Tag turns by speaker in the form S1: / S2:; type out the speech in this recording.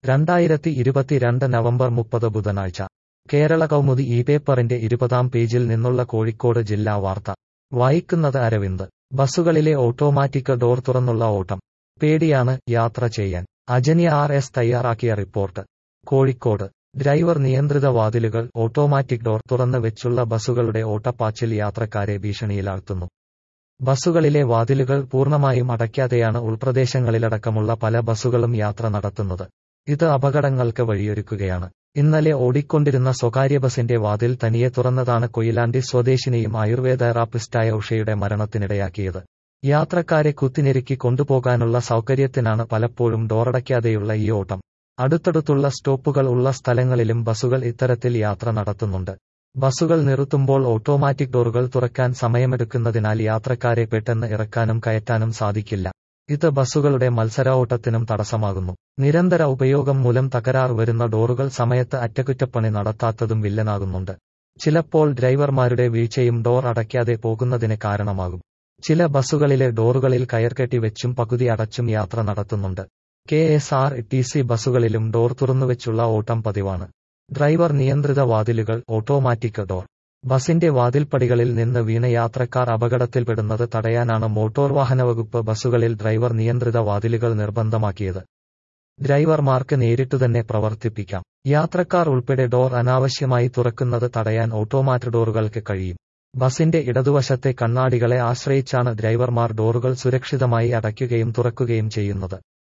S1: രണ്ടായിരത്തി ഇരുപത്തിരണ്ട് നവംബർ മുപ്പത് ബുധനാഴ്ച കേരള കൗമുദി ഈ പേപ്പറിന്റെ ഇരുപതാം പേജിൽ നിന്നുള്ള കോഴിക്കോട് ജില്ലാ വാർത്ത വായിക്കുന്നത് അരവിന്ദ് ബസ്സുകളിലെ ഓട്ടോമാറ്റിക് ഡോർ തുറന്നുള്ള ഓട്ടം പേടിയാണ് യാത്ര ചെയ്യാൻ അജന്യ ആർ എസ് തയ്യാറാക്കിയ റിപ്പോർട്ട് കോഴിക്കോട് ഡ്രൈവർ നിയന്ത്രിത വാതിലുകൾ ഓട്ടോമാറ്റിക് ഡോർ തുറന്ന് വെച്ചുള്ള ബസ്സുകളുടെ ഓട്ടപ്പാച്ചിൽ യാത്രക്കാരെ ഭീഷണിയിലാഴ്ത്തുന്നു ബസ്സുകളിലെ വാതിലുകൾ പൂർണ്ണമായും അടയ്ക്കാതെയാണ് ഉൾപ്രദേശങ്ങളിലടക്കമുള്ള പല ബസ്സുകളും യാത്ര നടത്തുന്നത് ഇത് അപകടങ്ങൾക്ക് വഴിയൊരുക്കുകയാണ് ഇന്നലെ ഓടിക്കൊണ്ടിരുന്ന സ്വകാര്യ ബസിന്റെ വാതിൽ തനിയെ തുറന്നതാണ് കൊയിലാണ്ടി സ്വദേശിനിയും ആയുർവേദ തെറാപ്പിസ്റ്റായ ഉഷയുടെ മരണത്തിനിടയാക്കിയത് യാത്രക്കാരെ കുത്തിനെരുക്കി കൊണ്ടുപോകാനുള്ള സൗകര്യത്തിനാണ് പലപ്പോഴും ഡോറടയ്ക്കാതെയുള്ള ഈ ഓട്ടം അടുത്തടുത്തുള്ള സ്റ്റോപ്പുകൾ ഉള്ള സ്ഥലങ്ങളിലും ബസ്സുകൾ ഇത്തരത്തിൽ യാത്ര നടത്തുന്നുണ്ട് ബസ്സുകൾ നിർത്തുമ്പോൾ ഓട്ടോമാറ്റിക് ഡോറുകൾ തുറക്കാൻ സമയമെടുക്കുന്നതിനാൽ യാത്രക്കാരെ പെട്ടെന്ന് ഇറക്കാനും കയറ്റാനും സാധിക്കില്ല ഇത് ബസ്സുകളുടെ മത്സര തടസ്സമാകുന്നു നിരന്തര ഉപയോഗം മൂലം തകരാർ വരുന്ന ഡോറുകൾ സമയത്ത് അറ്റകുറ്റപ്പണി നടത്താത്തതും വില്ലനാകുന്നുണ്ട് ചിലപ്പോൾ ഡ്രൈവർമാരുടെ വീഴ്ചയും ഡോർ അടയ്ക്കാതെ പോകുന്നതിന് കാരണമാകും ചില ബസ്സുകളിലെ ഡോറുകളിൽ കയർകെട്ടി വെച്ചും പകുതി അടച്ചും യാത്ര നടത്തുന്നുണ്ട് K S R T C ബസ്സുകളിലും ഡോർ തുറന്നുവെച്ചുള്ള ഓട്ടം പതിവാണ് ഡ്രൈവർ നിയന്ത്രിത വാതിലുകൾ ഓട്ടോമാറ്റിക് ഡോർ ബസിന്റെ വാതിൽപ്പടികളിൽ നിന്ന് വീണ യാത്രക്കാർ അപകടത്തിൽപ്പെടുന്നത് തടയാനാണ് മോട്ടോർ വാഹന വകുപ്പ് ബസ്സുകളിൽ ഡ്രൈവർ നിയന്ത്രിത വാതിലുകൾ നിർബന്ധമാക്കിയത് ഡ്രൈവർമാർക്ക് നേരിട്ടുതന്നെ പ്രവർത്തിപ്പിക്കാം യാത്രക്കാർ ഉൾപ്പെടെ ഡോർ അനാവശ്യമായി തുറക്കുന്നത് തടയാൻ ഓട്ടോമാറ്റ് ഡോറുകൾക്ക് കഴിയും ബസിന്റെ ഇടതുവശത്തെ കണ്ണാടികളെ ആശ്രയിച്ചാണ് ഡ്രൈവർമാർ ഡോറുകൾ സുരക്ഷിതമായി അടയ്ക്കുകയും തുറക്കുകയും ചെയ്യുന്നത്